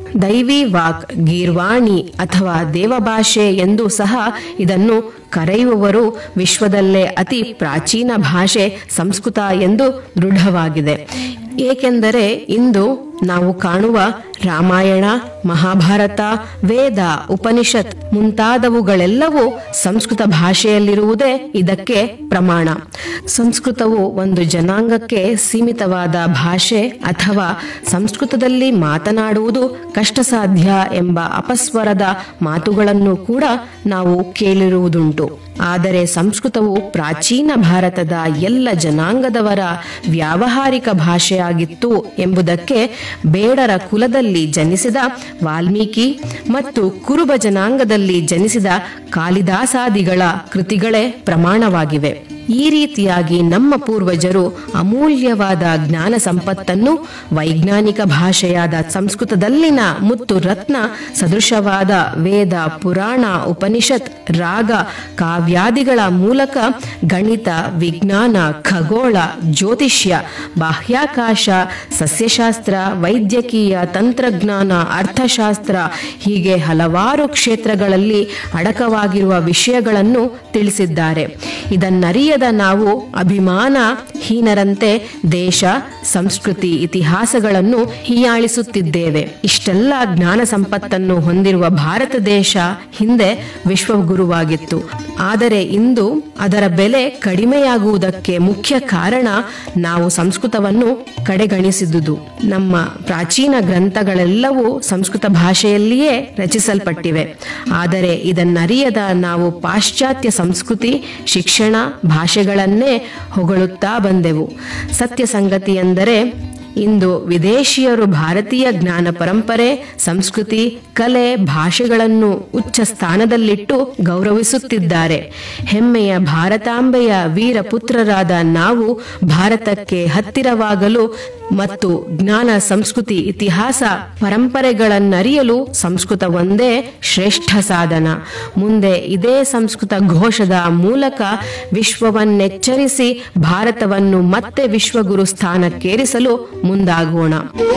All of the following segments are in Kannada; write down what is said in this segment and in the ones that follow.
ದೈವಿ ವಾಕ್ ಗೀರ್ವಾಣಿ ಅಥವಾ ದೇವಭಾಷೆ ಎಂದು ಸಹ ಇದನ್ನು ಕರೆಯುವವರು ವಿಶ್ವದಲ್ಲೇ ಅತಿ ಪ್ರಾಚೀನ ಭಾಷೆ ಸಂಸ್ಕೃತ ಎಂದು ದೃಢವಾಗಿದೆ ಏಕೆಂದರೆ ಇಂದು ನಾವು ಕಾಣುವ ರಾಮಾಯಣ ಮಹಾಭಾರತ ವೇದ ಉಪನಿಷತ್ ಮುಂತಾದವುಗಳೆಲ್ಲವೂ ಸಂಸ್ಕೃತ ಭಾಷೆಯಲ್ಲಿರುವುದೇ ಇದಕ್ಕೆ ಪ್ರಮಾಣ ಸಂಸ್ಕೃತವು ಒಂದು ಜನಾಂಗಕ್ಕೆ ಸೀಮಿತವಾದ ಭಾಷೆ ಅಥವಾ ಸಂಸ್ಕೃತದಲ್ಲಿ ಮಾತನಾಡುವುದು ಕಷ್ಟ ಸಾಧ್ಯ ಎಂಬ ಅಪಸ್ವರದ ಮಾತುಗಳನ್ನು ಕೂಡ ನಾವು ಕೇಳಿರುವುದುಂಟು ಆದರೆ ಸಂಸ್ಕೃತವು ಪ್ರಾಚೀನ ಭಾರತದ ಎಲ್ಲ ಜನಾಂಗದವರ ವ್ಯಾವಹಾರಿಕ ಭಾಷೆಯಾಗಿತ್ತು ಎಂಬುದಕ್ಕೆ ಬೇಡರ ಕುಲದಲ್ಲಿ ಜನಿಸಿದ ವಾಲ್ಮೀಕಿ ಮತ್ತು ಕುರುಬ ಜನಾಂಗದಲ್ಲಿ ಜನಿಸಿದ ಕಾಳಿದಾಸಾದಿಗಳ ಕೃತಿಗಳೇ ಪ್ರಮಾಣವಾಗಿವೆ ಈ ರೀತಿಯಾಗಿ ನಮ್ಮ ಪೂರ್ವಜರು ಅಮೂಲ್ಯವಾದ ಜ್ಞಾನ ಸಂಪತ್ತನ್ನು ವೈಜ್ಞಾನಿಕ ಭಾಷೆಯಾದ ಸಂಸ್ಕೃತದಲ್ಲಿನ ಮುತ್ತು ರತ್ನ ಸದೃಶವಾದ ವೇದ ಪುರಾಣ ಉಪನಿಷತ್ ರಾಗ ಕಾವ್ಯಾದಿಗಳ ಮೂಲಕ ಗಣಿತ ವಿಜ್ಞಾನ ಖಗೋಳ ಜ್ಯೋತಿಷ್ಯ ಬಾಹ್ಯಾಕಾಶ ಸಸ್ಯಶಾಸ್ತ್ರ ವೈದ್ಯಕೀಯ ತಂತ್ರಜ್ಞಾನ ಅರ್ಥಶಾಸ್ತ್ರ ಹೀಗೆ ಹಲವಾರು ಕ್ಷೇತ್ರಗಳಲ್ಲಿ ಅಡಕವಾಗಿರುವ ವಿಷಯಗಳನ್ನು ತಿಳಿಸಿದ್ದಾರೆ ಇದನ್ನರಿಯದ ನಾವು ಅಭಿಮಾನ ಹೀನರಂತೆ ದೇಶ ಸಂಸ್ಕೃತಿ ಇತಿಹಾಸಗಳನ್ನು ಹೀಯಾಳಿಸುತ್ತಿದ್ದೇವೆ ಇಷ್ಟೆಲ್ಲ ಜ್ಞಾನ ಸಂಪತ್ತನ್ನು ಹೊಂದಿರುವ ಭಾರತ ದೇಶ ಹಿಂದೆ ವಿಶ್ವಗುರುವಾಗಿತ್ತು ಆದರೆ ಇಂದು ಅದರ ಬೆಲೆ ಕಡಿಮೆಯಾಗುವುದಕ್ಕೆ ಮುಖ್ಯ ಕಾರಣ ನಾವು ಸಂಸ್ಕೃತವನ್ನು ಕಡೆಗಣಿಸಿದುದು ನಮ್ಮ ಪ್ರಾಚೀನ ಗ್ರಂಥಗಳೆಲ್ಲವೂ ಸಂಸ್ಕೃತ ಭಾಷೆಯಲ್ಲಿಯೇ ರಚಿಸಲ್ಪಟ್ಟಿವೆ ಆದರೆ ಇದನ್ನರಿಯದ ನಾವು ಪಾಶ್ಚಾತ್ಯ ಸಂಸ್ಕೃತಿ ಶಿಕ್ಷಣ ಭಾಷೆಗಳನ್ನೇ ಹೊಗಳುತ್ತಾ ಬಂದೆವು ಸತ್ಯ ಸಂಗತಿ ಎಂದರೆ ಇಂದು ವಿದೇಶಿಯರು ಭಾರತೀಯ ಜ್ಞಾನ ಪರಂಪರೆ ಸಂಸ್ಕೃತಿ ಕಲೆ ಭಾಷೆಗಳನ್ನು ಉಚ್ಚ ಸ್ಥಾನದಲ್ಲಿಟ್ಟು ಗೌರವಿಸುತ್ತಿದ್ದಾರೆ ಹೆಮ್ಮೆಯ ಭಾರತಾಂಬೆಯ ವೀರ ಪುತ್ರರಾದ ನಾವು ಭಾರತಕ್ಕೆ ಹತ್ತಿರವಾಗಲು ಮತ್ತು ಜ್ಞಾನ ಸಂಸ್ಕೃತಿ ಇತಿಹಾಸ ಪರಂಪರೆಗಳನ್ನರಿಯಲು ಸಂಸ್ಕೃತ ಒಂದೇ ಶ್ರೇಷ್ಠ ಸಾಧನ ಮುಂದೆ ಇದೇ ಸಂಸ್ಕೃತ ಘೋಷದ ಮೂಲಕ ವಿಶ್ವವನ್ನೆಚ್ಚರಿಸಿ ಭಾರತವನ್ನು ಮತ್ತೆ ವಿಶ್ವಗುರು ಸ್ಥಾನಕ್ಕೇರಿಸಲು ಮುಂದಾಗೋಣ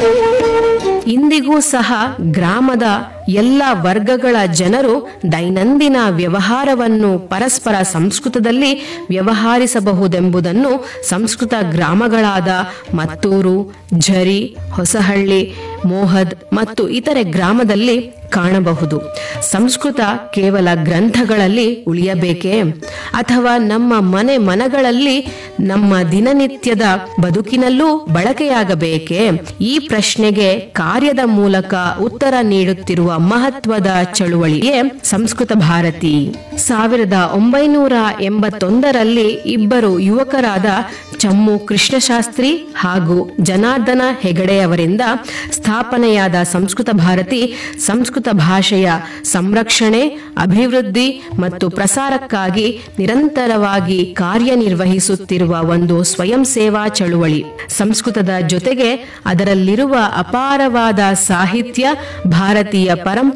ಇಂದಿಗೂ ಸಹ ಗ್ರಾಮದ ಎಲ್ಲ ವರ್ಗಗಳ ಜನರು ದೈನಂದಿನ ವ್ಯವಹಾರವನ್ನು ಪರಸ್ಪರ ಸಂಸ್ಕೃತದಲ್ಲಿ ವ್ಯವಹರಿಸಬಹುದೆಂಬುದನ್ನು ಸಂಸ್ಕೃತ ಗ್ರಾಮಗಳಾದ ಮತ್ತೂರು ಝರಿ ಹೊಸಹಳ್ಳಿ ಮೋಹದ್ ಮತ್ತು ಇತರೆ ಗ್ರಾಮದಲ್ಲಿ ಕಾಣಬಹುದು ಸಂಸ್ಕೃತ ಕೇವಲ ಗ್ರಂಥಗಳಲ್ಲಿ ಉಳಿಯಬೇಕೇ ಅಥವಾ ನಮ್ಮ ಮನೆ ಮನಗಳಲ್ಲಿ ನಮ್ಮ ದಿನನಿತ್ಯದ ಬದುಕಿನಲ್ಲೂ ಬಳಕೆಯಾಗಬೇಕೇ ಈ ಪ್ರಶ್ನೆಗೆ ಕಾರ್ಯದ ಮೂಲಕ ಉತ್ತರ ನೀಡುತ್ತಿರುವ ಮಹತ್ವದ ಚಳುವಳಿಯೇ ಸಂಸ್ಕೃತ ಭಾರತಿ ಸಾವಿರದ ಒಂಬೈನೂರ ಎಂಬತ್ತೊಂದರಲ್ಲಿ ಇಬ್ಬರು ಯುವಕರಾದ ಚಮ್ಮು ಕೃಷ್ಣಶಾಸ್ತ್ರಿ ಹಾಗೂ ಜನಾರ್ದನ ಹೆಗಡೆಯವರಿಂದ ಸ್ಥಾಪನೆಯಾದ ಸಂಸ್ಕೃತ ಭಾರತಿ ಸಂಸ್ಕೃತ ಭಾಷೆಯ ಸಂರಕ್ಷಣೆ ಅಭಿವೃದ್ಧಿ ಮತ್ತು ಪ್ರಸಾರಕ್ಕಾಗಿ ನಿರಂತರವಾಗಿ ಕಾರ್ಯನಿರ್ವಹಿಸುತ್ತಿರುವ ಒಂದು ಸ್ವಯಂ ಸೇವಾ ಚಳುವಳಿ ಸಂಸ್ಕೃತದ ಜೊತೆಗೆ ಅದರಲ್ಲಿರುವ ಅಪಾರವಾದ ಸಾಹಿತ್ಯ ಭಾರತೀಯ ಪರಂಪರೆ